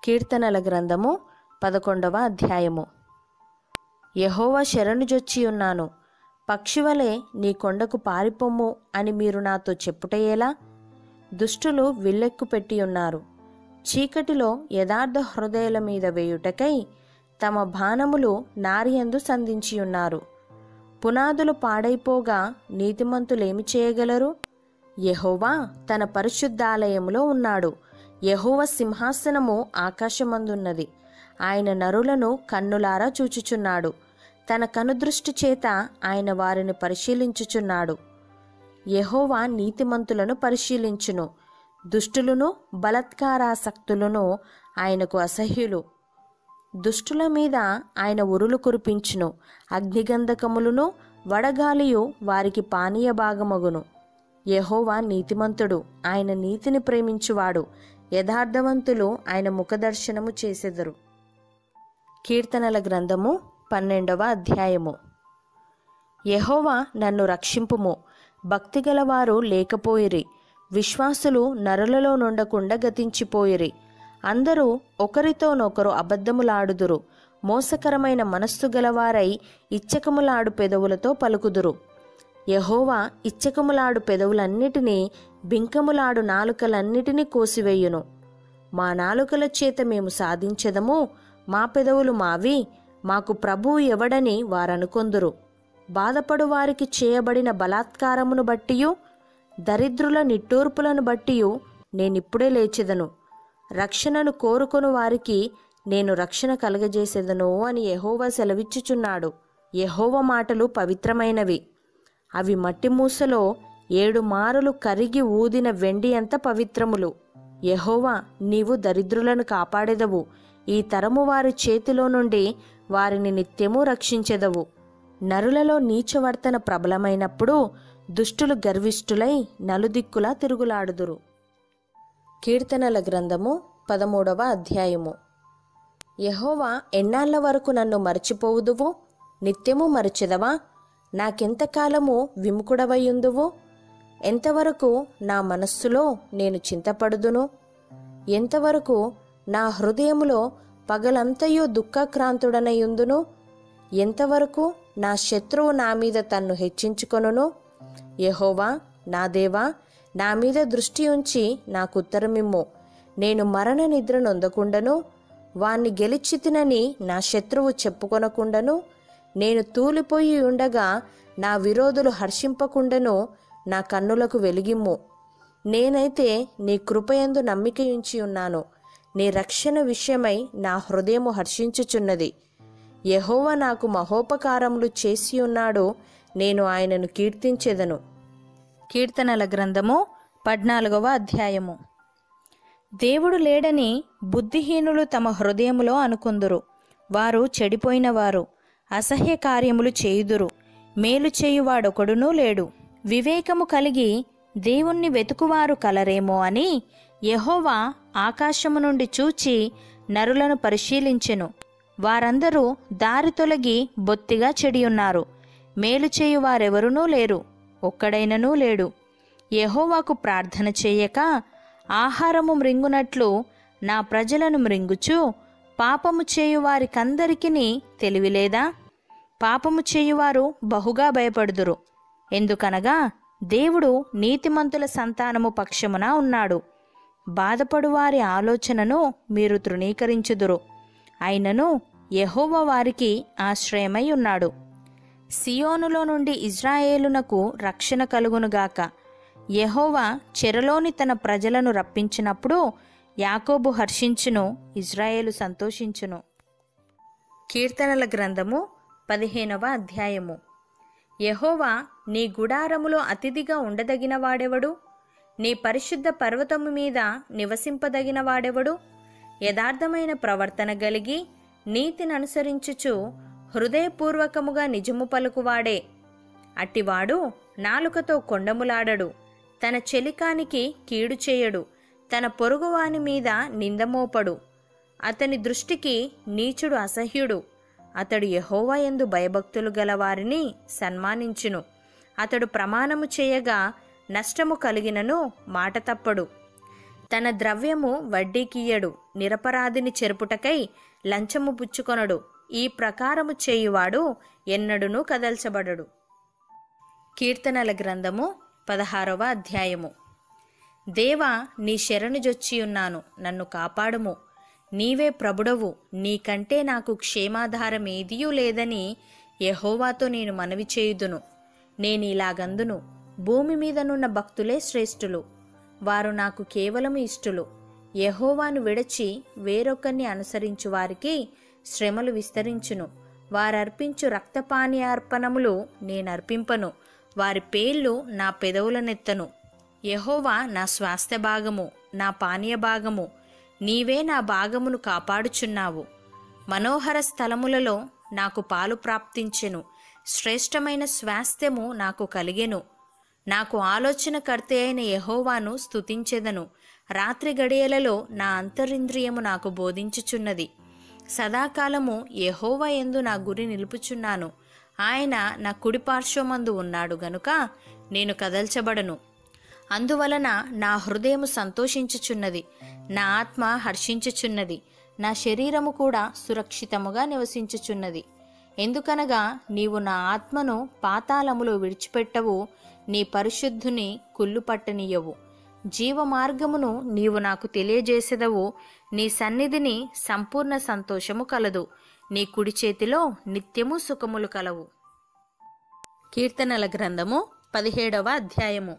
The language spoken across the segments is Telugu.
కీర్తనల గ్రంథము పదకొండవ అధ్యాయము యహోవా శరణుజొచ్చి ఉన్నాను పక్షివలే నీ కొండకు పారిపొమ్ము అని మీరు నాతో చెప్పుటయేలా దుష్టులు విల్లెక్కు పెట్టి ఉన్నారు చీకటిలో యథార్థ హృదయాల మీద వేయుటకై తమ బాణములు నారియందు సంధించి ఉన్నారు పునాదులు పాడైపోగా నీతిమంతులేమి చేయగలరు యెహోవా తన పరిశుద్ధాలయములో ఉన్నాడు యెహోవా సింహాసనము ఆకాశమందున్నది ఆయన నరులను కన్నులారా చూచుచున్నాడు తన కనుదృష్టి చేత ఆయన వారిని పరిశీలించుచున్నాడు యెహోవా నీతిమంతులను పరిశీలించును దుష్టులను బలత్కారాసక్తులను ఆయనకు అసహ్యులు దుష్టుల మీద ఆయన ఉరులు కురిపించును అగ్నిగంధకములను వడగాలియు వారికి పానీయ భాగమగును యెహోవా నీతిమంతుడు ఆయన నీతిని ప్రేమించువాడు యథార్థవంతులు ఆయన ముఖదర్శనము చేసెదరు కీర్తనల గ్రంథము పన్నెండవ అధ్యాయము యెహోవా నన్ను రక్షింపుము భక్తిగలవారు లేకపోయిరి విశ్వాసులు నరులలో నుండకుండా గతించిపోయిరి అందరూ ఒకరితోనొకరు అబద్ధములాడుదురు మోసకరమైన మనస్సు గలవారై ఇచ్చకములాడు పెదవులతో పలుకుదురు యహోవా ఇచ్చకములాడు పెదవులన్నిటినీ బింకములాడు నాలుకలన్నిటినీ కోసివేయును మా నాలుకల చేత మేము సాధించెదము మా పెదవులు మావి మాకు ప్రభువు ఎవడని వారనుకొందురు బాధపడు వారికి చేయబడిన బలాత్కారమును బట్టియు దరిద్రుల నిట్టూర్పులను బట్టియు నేనిప్పుడే లేచెదను రక్షణను కోరుకొను వారికి నేను రక్షణ కలగజేసేదను అని యెహోవా సెలవిచ్చుచున్నాడు యెహోవ మాటలు పవిత్రమైనవి అవి మట్టి మూసలో ఏడు మారులు కరిగి ఊదిన వెండి అంత పవిత్రములు యెహోవా నీవు దరిద్రులను కాపాడెదవు ఈ తరము వారి చేతిలో నుండి వారిని నిత్యము రక్షించెదవు నరులలో నీచవర్తన ప్రబలమైనప్పుడు దుష్టులు గర్విష్ఠులై నలుదిక్కులా తిరుగులాడుదురు కీర్తనల గ్రంథము పదమూడవ అధ్యాయము యహోవా ఎన్నాళ్ల వరకు నన్ను మరచిపోవుదువు నిత్యము మరచెదవా నాకెంతకాలము విముకుడవయుందువు ఎంతవరకు నా మనస్సులో నేను చింతపడుదును ఎంతవరకు నా హృదయములో పగలంతయు దుఃఖక్రాంతుడనయుందును ఎంతవరకు నా శత్రువు నా మీద తన్ను హెచ్చించుకొనును యహోవా నా దేవా నా మీద దృష్టి ఉంచి నాకు ఉత్తరమిమ్ము నేను మరణ నిద్ర నొందకుండను వాణ్ణి గెలిచితినని నా శత్రువు చెప్పుకొనకుండను నేను తూలిపోయి ఉండగా నా విరోధులు హర్షింపకుండను నా కన్నులకు వెలిగిమ్ము నేనైతే నీ కృపయందు నమ్మికయుంచి ఉన్నాను నీ రక్షణ విషయమై నా హృదయము హర్షించుచున్నది యెహోవా నాకు మహోపకారములు చేసి ఉన్నాడు నేను ఆయనను కీర్తించెదను కీర్తనల గ్రంథము పద్నాలుగవ అధ్యాయము దేవుడు లేడని బుద్ధిహీనులు తమ హృదయములో అనుకుందురు వారు చెడిపోయినవారు అసహ్య కార్యములు చేయుదురు మేలు చేయువాడొకడునూ లేడు వివేకము కలిగి దేవుణ్ణి వెతుకువారు కలరేమో అని యెహోవా ఆకాశము నుండి చూచి నరులను పరిశీలించెను వారందరూ దారి తొలగి బొత్తిగా చెడియున్నారు మేలు చేయువారెవరునూ లేరు ఒక్కడైననూ లేడు యెహోవాకు ప్రార్థన చేయక ఆహారము మృంగునట్లు నా ప్రజలను మృంగుచు పాపము చేయువారికందరికిని తెలివిలేదా పాపము చేయువారు బహుగా భయపడుదురు ఎందుకనగా దేవుడు నీతిమంతుల సంతానము పక్షమున ఉన్నాడు బాధపడు వారి ఆలోచనను మీరు తృణీకరించుదురు అయినను యెహోవ వారికి ఆశ్రయమై ఉన్నాడు సియోనులో నుండి ఇజ్రాయేలునకు రక్షణ కలుగునుగాక యెహోవా చెరలోని తన ప్రజలను రప్పించినప్పుడు యాకోబు హర్షించును ఇజ్రాయేలు సంతోషించును కీర్తనల గ్రంథము పదిహేనవ అధ్యాయము యెహోవా నీ గుడారములో అతిథిగా ఉండదగిన వాడెవడు నీ పరిశుద్ధ పర్వతము మీద నివసింపదగిన వాడెవడు యథార్థమైన ప్రవర్తన కలిగి నీతిని అనుసరించుచు హృదయపూర్వకముగా నిజము పలుకువాడే అట్టివాడు నాలుకతో కొండములాడడు తన చెలికానికి కీడు చేయడు తన పొరుగువాని మీద నిందమోపడు అతని దృష్టికి నీచుడు అసహ్యుడు అతడు యహోవా యందు భయభక్తులు గల వారిని సన్మానించును అతడు ప్రమాణము చేయగా నష్టము కలిగినను మాట తప్పడు తన ద్రవ్యము వడ్డీకియ్యడు నిరపరాధిని చెరుపుటకై లంచము పుచ్చుకొనడు ఈ ప్రకారము చేయువాడు ఎన్నడునూ కదల్చబడడు కీర్తనల గ్రంథము పదహారవ అధ్యాయము దేవా నీ శరణు జొచ్చియున్నాను నన్ను కాపాడుము నీవే ప్రభుడవు నీకంటే నాకు క్షేమాధారం ఏదియూ లేదని యెహోవాతో నేను మనవి చేయుదును నేనిలాగందును భూమి మీదనున్న భక్తులే శ్రేష్ఠులు వారు నాకు కేవలం ఇష్టులు యెహోవాను విడచి వేరొకరిని అనుసరించు వారికి శ్రమలు విస్తరించును వారర్పించు రక్తపానీయార్పణములు నేనర్పింపను వారి పేర్లు నా పెదవులనెత్తను యెహోవా నా స్వాస్థ్య భాగము నా పానీయ భాగము నీవే నా భాగమును కాపాడుచున్నావు మనోహర స్థలములలో నాకు పాలు ప్రాప్తించెను శ్రేష్టమైన స్వాస్థ్యము నాకు కలిగెను నాకు ఆలోచనకర్త అయిన యెహోవాను స్తుతించెదను రాత్రి గడియలలో నా అంతరింద్రియము నాకు బోధించుచున్నది సదాకాలము యెహోవా యందు నా గురి నిలుపుచున్నాను ఆయన నా కుడి పార్శ్వమందు ఉన్నాడు గనుక నేను కదల్చబడను అందువలన నా హృదయము సంతోషించుచున్నది నా ఆత్మ హర్షించుచున్నది నా శరీరము కూడా సురక్షితముగా నివసించుచున్నది ఎందుకనగా నీవు నా ఆత్మను పాతాళములో విడిచిపెట్టవు నీ పరిశుద్ధుని కుళ్ళు పట్టనీయవు జీవ మార్గమును నీవు నాకు తెలియజేసెదవు నీ సన్నిధిని సంపూర్ణ సంతోషము కలదు నీ కుడి చేతిలో నిత్యము సుఖములు కలవు కీర్తనల గ్రంథము పదిహేడవ అధ్యాయము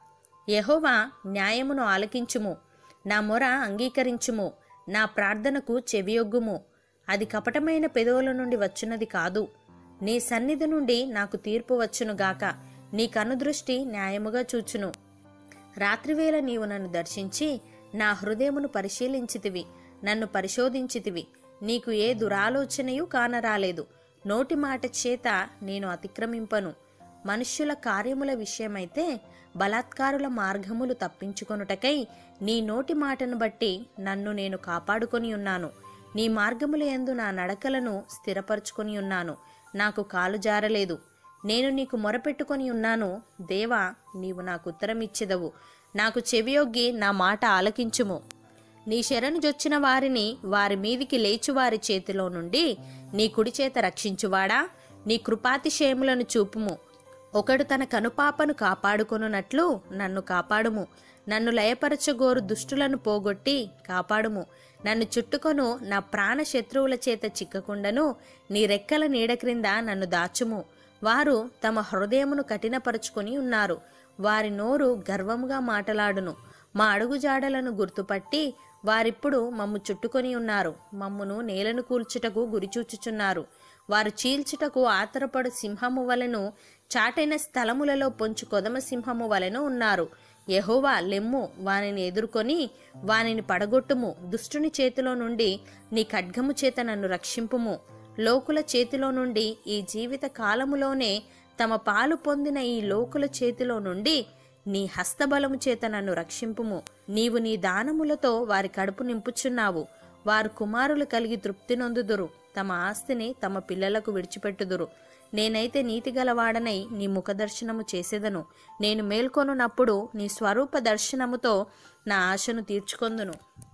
యెహోవా న్యాయమును ఆలకించుము నా మొర అంగీకరించుము నా ప్రార్థనకు చెవియొగ్గుము అది కపటమైన పెదవుల నుండి వచ్చున్నది కాదు నీ సన్నిధి నుండి నాకు తీర్పు వచ్చును గాక నీ కనుదృష్టి న్యాయముగా చూచును రాత్రివేళ నీవు నన్ను దర్శించి నా హృదయమును పరిశీలించితివి నన్ను పరిశోధించితివి నీకు ఏ దురాలోచనయు కానరాలేదు నోటి మాట చేత నేను అతిక్రమింపను మనుష్యుల కార్యముల విషయమైతే బలాత్కారుల మార్గములు తప్పించుకొనుటకై నీ నోటి మాటను బట్టి నన్ను నేను కాపాడుకొని ఉన్నాను నీ మార్గముల యందు నా నడకలను స్థిరపరచుకొని ఉన్నాను నాకు కాలు జారలేదు నేను నీకు మొరపెట్టుకొని ఉన్నాను దేవా నీవు నాకు ఉత్తరమిచ్చెదవు నాకు చెవియొగ్గి నా మాట ఆలకించుము నీ శరణు జొచ్చిన వారిని వారి మీదికి లేచు వారి చేతిలో నుండి నీ కుడి చేత రక్షించువాడా నీ కృపాతిశయములను చూపుము ఒకడు తన కనుపాపను కాపాడుకొనున్నట్లు నన్ను కాపాడుము నన్ను లయపరచగోరు దుష్టులను పోగొట్టి కాపాడుము నన్ను చుట్టుకొను నా ప్రాణ శత్రువుల చేత చిక్కకుండను నీ రెక్కల నీడ క్రింద నన్ను దాచుము వారు తమ హృదయమును కఠినపరుచుకొని ఉన్నారు వారి నోరు గర్వముగా మాటలాడును మా అడుగుజాడలను గుర్తుపట్టి వారిప్పుడు మమ్ము చుట్టుకొని ఉన్నారు మమ్మును నేలను కూల్చుటకు గురిచూచుచున్నారు వారు చీల్చుటకు ఆతరపడు సింహము వలెను చాటైన స్థలములలో పొంచు కొదమ సింహము వలెను ఉన్నారు యెహోవా లెమ్ము వానిని ఎదుర్కొని వానిని పడగొట్టుము దుష్టుని చేతిలో నుండి నీ ఖడ్గము చేత నన్ను రక్షింపుము లోకుల చేతిలో నుండి ఈ జీవిత కాలములోనే తమ పాలు పొందిన ఈ లోకుల చేతిలో నుండి నీ హస్తబలము చేత నన్ను రక్షింపుము నీవు నీ దానములతో వారి కడుపు నింపుచున్నావు వారు కుమారులు కలిగి తృప్తి నొందుదురు తమ ఆస్తిని తమ పిల్లలకు విడిచిపెట్టుదురు నేనైతే నీతిగలవాడనై నీ ముఖదర్శనము చేసేదను నేను మేల్కొనున్నప్పుడు నీ స్వరూప దర్శనముతో నా ఆశను తీర్చుకొందును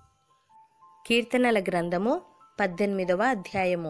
కీర్తనల గ్రంథము పద్దెనిమిదవ అధ్యాయము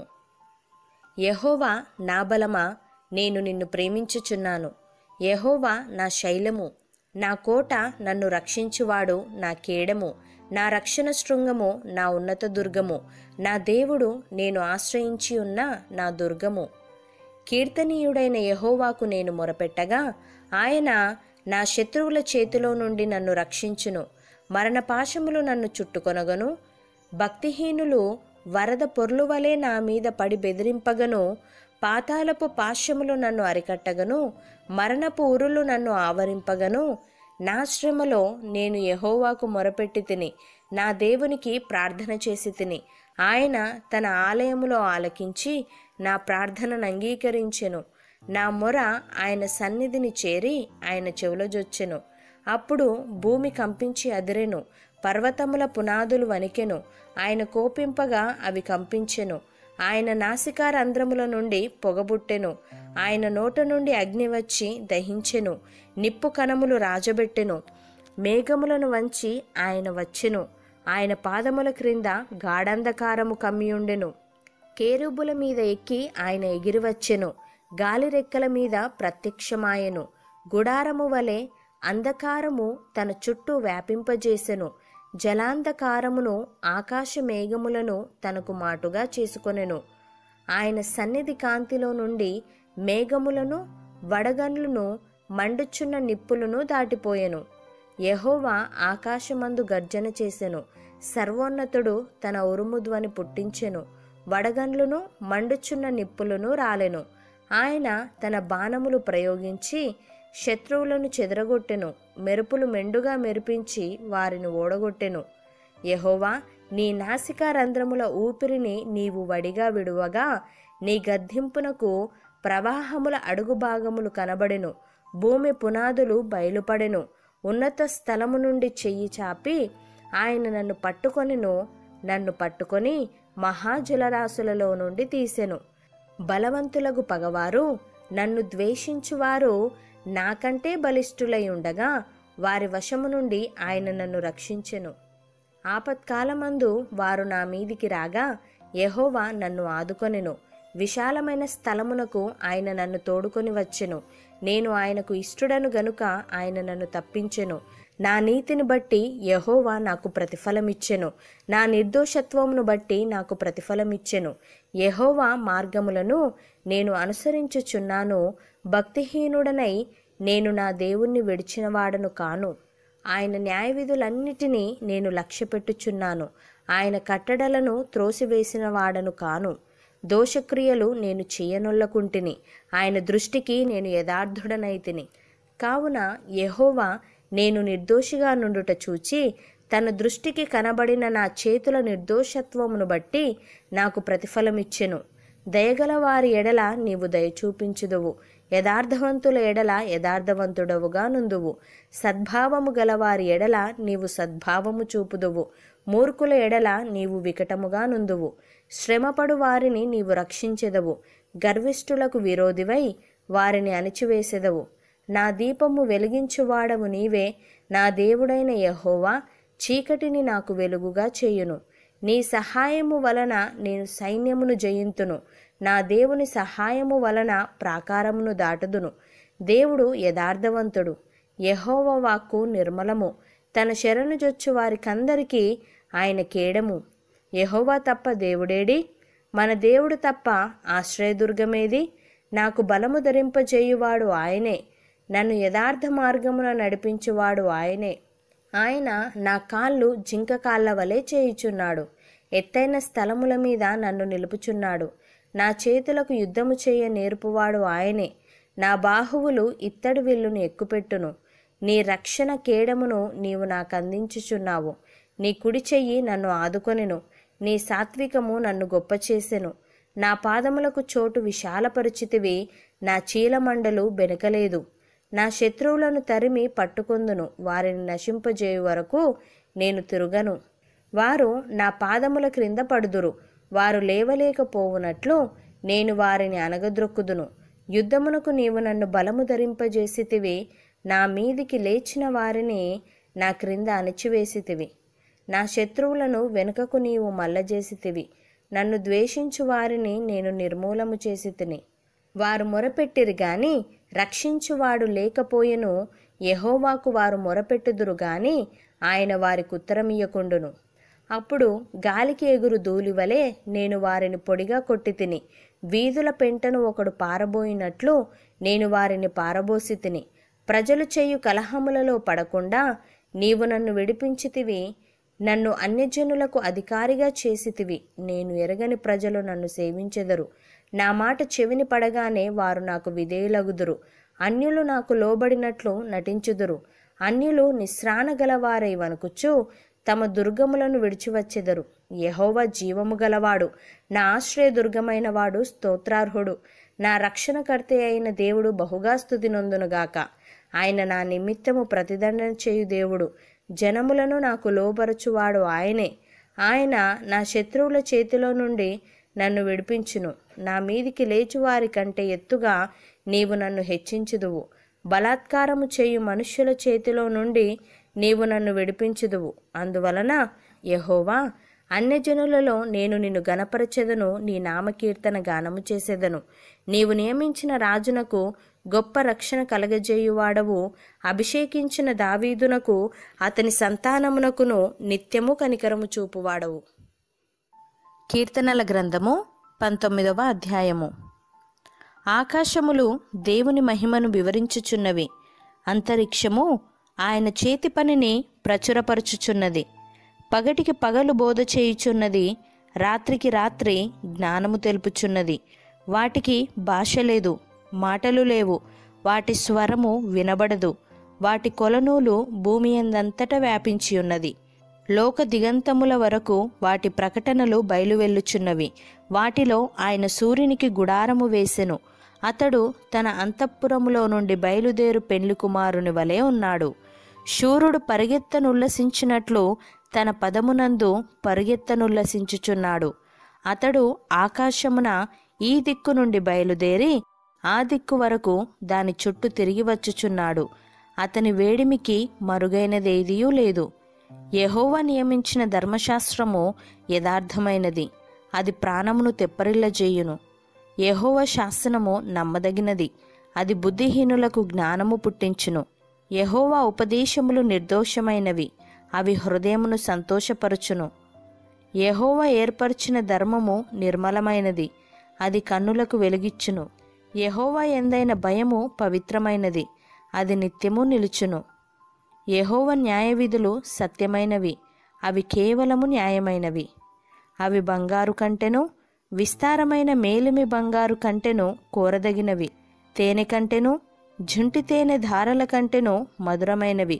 యెహోవా నా బలమా నేను నిన్ను ప్రేమించుచున్నాను యెహోవా నా శైలము నా కోట నన్ను రక్షించువాడు నా కేడము నా రక్షణ శృంగము నా ఉన్నత దుర్గము నా దేవుడు నేను ఆశ్రయించి ఉన్న నా దుర్గము కీర్తనీయుడైన యెహోవాకు నేను మొరపెట్టగా ఆయన నా శత్రువుల చేతిలో నుండి నన్ను రక్షించును మరణపాశములు నన్ను చుట్టుకొనగను భక్తిహీనులు వరద పొర్లు వలె నా మీద పడి బెదిరింపగను పాతాళపు పాశ్యములు నన్ను అరికట్టగను మరణపు ఉరులు నన్ను ఆవరింపగను నా శ్రమలో నేను యెహోవాకు మొరపెట్టి తిని నా దేవునికి ప్రార్థన చేసి తిని ఆయన తన ఆలయములో ఆలకించి నా ప్రార్థనను అంగీకరించెను నా మొర ఆయన సన్నిధిని చేరి ఆయన చెవులజొచ్చెను అప్పుడు భూమి కంపించి అదిరెను పర్వతముల పునాదులు వణికెను ఆయన కోపింపగా అవి కంపించెను ఆయన నాసికారంధ్రముల నుండి పొగబుట్టెను ఆయన నోట నుండి అగ్ని వచ్చి దహించెను నిప్పు కణములు రాజబెట్టెను మేఘములను వంచి ఆయన వచ్చెను ఆయన పాదముల క్రింద గాఢంధకారము కమ్మియుండెను కేరుబుల మీద ఎక్కి ఆయన ఎగిరివచ్చెను గాలి రెక్కల మీద ప్రత్యక్షమాయెను గుడారము వలె అంధకారము తన చుట్టూ వ్యాపింపజేసెను జలాంధకారమును ఆకాశ మేఘములను తనకు మాటుగా చేసుకొనెను ఆయన సన్నిధి కాంతిలో నుండి మేఘములను వడగండ్లను మండుచున్న నిప్పులను దాటిపోయెను యెహోవా ఆకాశమందు గర్జన చేసెను సర్వోన్నతుడు తన ఉరుము ధ్వని పుట్టించెను వడగండ్లను మండుచున్న నిప్పులను రాలెను ఆయన తన బాణములు ప్రయోగించి శత్రువులను చెదరగొట్టెను మెరుపులు మెండుగా మెరిపించి వారిని ఓడగొట్టెను యెహోవా నీ నాసికా రంధ్రముల ఊపిరిని నీవు వడిగా విడువగా నీ గద్దింపునకు ప్రవాహముల అడుగు భాగములు కనబడెను భూమి పునాదులు బయలుపడెను ఉన్నత స్థలము నుండి చెయ్యి చాపి ఆయన నన్ను పట్టుకొనిను నన్ను పట్టుకొని మహాజలరాశులలో నుండి తీసెను బలవంతులకు పగవారు నన్ను ద్వేషించువారు నాకంటే బలిష్ఠులై ఉండగా వారి వశము నుండి ఆయన నన్ను రక్షించెను ఆపత్కాలమందు వారు నా మీదికి రాగా యెహోవా నన్ను ఆదుకొనెను విశాలమైన స్థలమునకు ఆయన నన్ను తోడుకొని వచ్చెను నేను ఆయనకు ఇష్టడను గనుక ఆయన నన్ను తప్పించెను నా నీతిని బట్టి యెహోవా నాకు ప్రతిఫలమిచ్చెను నా నిర్దోషత్వమును బట్టి నాకు ప్రతిఫలమిచ్చెను యెహోవా మార్గములను నేను అనుసరించుచున్నాను భక్తిహీనుడనై నేను నా దేవుణ్ణి విడిచినవాడను కాను ఆయన న్యాయవిధులన్నిటినీ నేను లక్ష్యపెట్టుచున్నాను ఆయన కట్టడలను త్రోసివేసిన వాడను కాను దోషక్రియలు నేను చేయనొల్లకుంటిని ఆయన దృష్టికి నేను యథార్థుడనైతిని కావున యెహోవా నేను నిర్దోషిగా నుండుట చూచి తన దృష్టికి కనబడిన నా చేతుల నిర్దోషత్వమును బట్టి నాకు ప్రతిఫలమిచ్చెను దయగల వారి ఎడల నీవు దయ చూపించుదువు యథార్థవంతుల ఎడల యథార్థవంతుడవుగా నుందువు సద్భావము గలవారి ఎడల నీవు సద్భావము చూపుదువు మూర్ఖుల ఎడల నీవు వికటముగా నుందువు శ్రమపడు వారిని నీవు రక్షించెదవు గర్విష్ఠులకు విరోధివై వారిని అణిచివేసెదవు నా దీపము వెలిగించువాడవు నీవే నా దేవుడైన యెహోవా చీకటిని నాకు వెలుగుగా చేయును నీ సహాయము వలన నేను సైన్యమును జయింతును నా దేవుని సహాయము వలన ప్రాకారమును దాటుదును దేవుడు యథార్థవంతుడు యెహోవ వాక్కు నిర్మలము తన శరణు జొచ్చు వారికందరికీ ఆయన కేడము యెహోవా తప్ప దేవుడేడి మన దేవుడు తప్ప ఆశ్రయదుర్గమేది నాకు బలము ధరింపజేయువాడు ఆయనే నన్ను యథార్థ మార్గమున నడిపించువాడు ఆయనే ఆయన నా కాళ్ళు జింక కాళ్ళ వలె చేయుచున్నాడు ఎత్తైన స్థలముల మీద నన్ను నిలుపుచున్నాడు నా చేతులకు యుద్ధము చేయ నేర్పువాడు ఆయనే నా బాహువులు ఇత్తడి విల్లును ఎక్కుపెట్టును నీ రక్షణ కేడమును నీవు నాకు అందించుచున్నావు నీ కుడి చెయ్యి నన్ను ఆదుకొనెను నీ సాత్వికము నన్ను గొప్ప చేసెను నా పాదములకు చోటు విశాలపరిచితివి నా చీలమండలు బెనకలేదు నా శత్రువులను తరిమి పట్టుకొందును వారిని నశింపజేయు వరకు నేను తిరుగను వారు నా పాదముల క్రింద పడుదురు వారు లేవలేకపోవునట్లు నేను వారిని అనగద్రొక్కుదును యుద్ధమునకు నీవు నన్ను బలము ధరింపజేసితివి నా మీదికి లేచిన వారిని నా క్రింద అణిచివేసితివి నా శత్రువులను వెనుకకు నీవు మల్లజేసితివి నన్ను ద్వేషించు వారిని నేను నిర్మూలము చేసి తిని వారు మొరపెట్టిరి గాని రక్షించువాడు లేకపోయెను యెహోవాకు వారు మొరపెట్టుదురు గాని ఆయన వారికి ఉత్తరమియ్యకుండును అప్పుడు గాలికి ఎగురు ధూళివలే నేను వారిని పొడిగా కొట్టి తిని వీధుల పెంటను ఒకడు పారబోయినట్లు నేను వారిని పారబోసి తిని ప్రజలు చేయు కలహములలో పడకుండా నీవు నన్ను విడిపించితివి నన్ను అన్యజనులకు అధికారిగా చేసితివి నేను ఎరగని ప్రజలు నన్ను సేవించెదరు నా మాట చెవిని పడగానే వారు నాకు విధేయులగుదురు అన్యులు నాకు లోబడినట్లు నటించుదురు అన్యులు నిస్రాణ గలవారై వణుకుచు తమ దుర్గములను విడిచివచ్చెదరు యెహోవా జీవము గలవాడు నా ఆశ్రయ దుర్గమైన వాడు స్తోత్రార్హుడు నా రక్షణకర్త అయిన దేవుడు బహుగా స్థుతి నొందునుగాక ఆయన నా నిమిత్తము ప్రతిదండన చేయు దేవుడు జనములను నాకు లోబరచువాడు ఆయనే ఆయన నా శత్రువుల చేతిలో నుండి నన్ను విడిపించును నా మీదికి లేచువారి కంటే ఎత్తుగా నీవు నన్ను హెచ్చించుదువు బలాత్కారము చేయు మనుష్యుల చేతిలో నుండి నీవు నన్ను విడిపించుదువు అందువలన యహోవా అన్యజనులలో నేను నిన్ను గనపరచెదను నీ నామకీర్తన గానము చేసేదను నీవు నియమించిన రాజునకు గొప్ప రక్షణ కలగజేయువాడవు అభిషేకించిన దావీదునకు అతని సంతానమునకును నిత్యము కనికరము చూపువాడవు కీర్తనల గ్రంథము పంతొమ్మిదవ అధ్యాయము ఆకాశములు దేవుని మహిమను వివరించుచున్నవి అంతరిక్షము ఆయన చేతి పనిని ప్రచురపరచుచున్నది పగటికి పగలు బోధ చేయుచున్నది రాత్రికి రాత్రి జ్ఞానము తెలుపుచున్నది వాటికి భాష లేదు మాటలు లేవు వాటి స్వరము వినబడదు వాటి కొలనూలు భూమి అందంతటా వ్యాపించి ఉన్నది లోక దిగంతముల వరకు వాటి ప్రకటనలు బయలువెల్లుచున్నవి వాటిలో ఆయన సూర్యునికి గుడారము వేసెను అతడు తన అంతఃపురములో నుండి బయలుదేరు పెండ్లి కుమారుని వలె ఉన్నాడు శూరుడు పరిగెత్తనుల్లసించినట్లు తన పదమునందు పరిగెత్తనుల్లసించుచున్నాడు అతడు ఆకాశమున ఈ దిక్కు నుండి బయలుదేరి ఆ దిక్కు వరకు దాని చుట్టూ తిరిగి వచ్చుచున్నాడు అతని వేడిమికి మరుగైనదేదియూ లేదు యెహోవా నియమించిన ధర్మశాస్త్రము యథార్థమైనది అది ప్రాణమును తెప్పరిల్లజేయును యెహోవా శాసనము నమ్మదగినది అది బుద్ధిహీనులకు జ్ఞానము పుట్టించును యెహోవా ఉపదేశములు నిర్దోషమైనవి అవి హృదయమును సంతోషపరచును యెహోవా ఏర్పరిచిన ధర్మము నిర్మలమైనది అది కన్నులకు వెలుగిచ్చును యెహోవా ఎందైన భయము పవిత్రమైనది అది నిత్యము నిలుచును యెహోవ న్యాయవిధులు సత్యమైనవి అవి కేవలము న్యాయమైనవి అవి బంగారు కంటెను విస్తారమైన మేలిమి బంగారు కంటెను కోరదగినవి తేనె కంటెను జుంటి తేనె ధారల కంటెను మధురమైనవి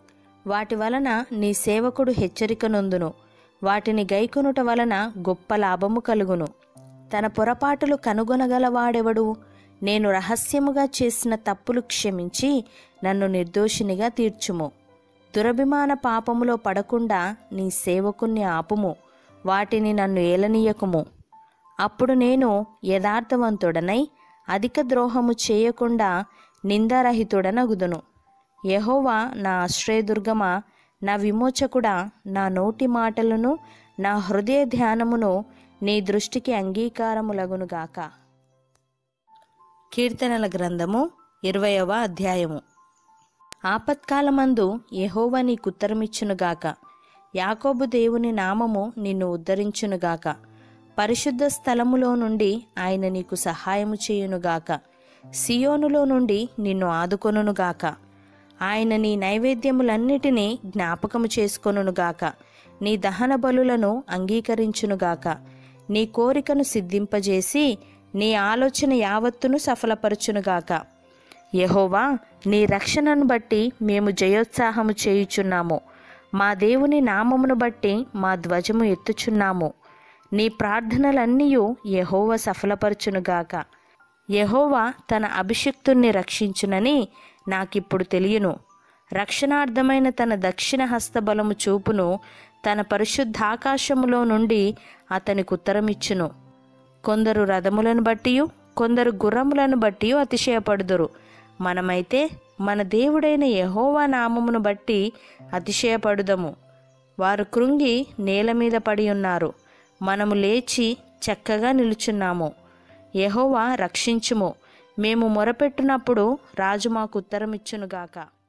వాటి వలన నీ సేవకుడు హెచ్చరిక నొందును వాటిని గైకొనుట వలన గొప్ప లాభము కలుగును తన పొరపాటులు కనుగొనగలవాడెవడు నేను రహస్యముగా చేసిన తప్పులు క్షమించి నన్ను నిర్దోషినిగా తీర్చుము దురభిమాన పాపములో పడకుండా నీ సేవకుణ్ణి ఆపుము వాటిని నన్ను ఏలనీయకుము అప్పుడు నేను యథార్థవంతుడనై అధిక ద్రోహము చేయకుండా నిందారహితుడనగుదును యెహోవా నా ఆశ్రయదుర్గమా నా విమోచకుడా నా నోటి మాటలను నా హృదయ ధ్యానమును నీ దృష్టికి అంగీకారములగునుగాక కీర్తనల గ్రంథము ఇరవయవ అధ్యాయము ఆపత్కాలమందు యెహోవా నీకు ఉత్తరమిచ్చునుగాక యాకోబు దేవుని నామము నిన్ను ఉద్ధరించునుగాక పరిశుద్ధ స్థలములో నుండి ఆయన నీకు సహాయము చేయునుగాక సియోనులో నుండి నిన్ను ఆదుకొనుగాక ఆయన నీ నైవేద్యములన్నిటినీ జ్ఞాపకము చేసుకొనుగాక నీ దహన బలులను అంగీకరించునుగాక నీ కోరికను సిద్ధింపజేసి నీ ఆలోచన యావత్తును సఫలపరచునుగాక యెహోవా నీ రక్షణను బట్టి మేము జయోత్సాహము చేయుచున్నాము మా దేవుని నామమును బట్టి మా ధ్వజము ఎత్తుచున్నాము నీ ప్రార్థనలన్నీయు యెహోవా సఫలపరచునుగాక యెహోవా తన అభిషిక్తుణ్ణి రక్షించునని నాకిప్పుడు తెలియను రక్షణార్థమైన తన దక్షిణ హస్తబలము చూపును తన పరిశుద్ధాకాశములో నుండి అతనికి ఉత్తరమిచ్చును కొందరు రథములను బట్టియు కొందరు గుర్రములను బట్టి అతిశయపడుదురు మనమైతే మన దేవుడైన యెహోవా నామమును బట్టి అతిశయపడుదము వారు కృంగి నేల మీద పడి ఉన్నారు మనము లేచి చక్కగా నిలుచున్నాము యెహోవా రక్షించుము మేము మొరపెట్టునప్పుడు రాజు మాకు ఉత్తరమిచ్చునుగాక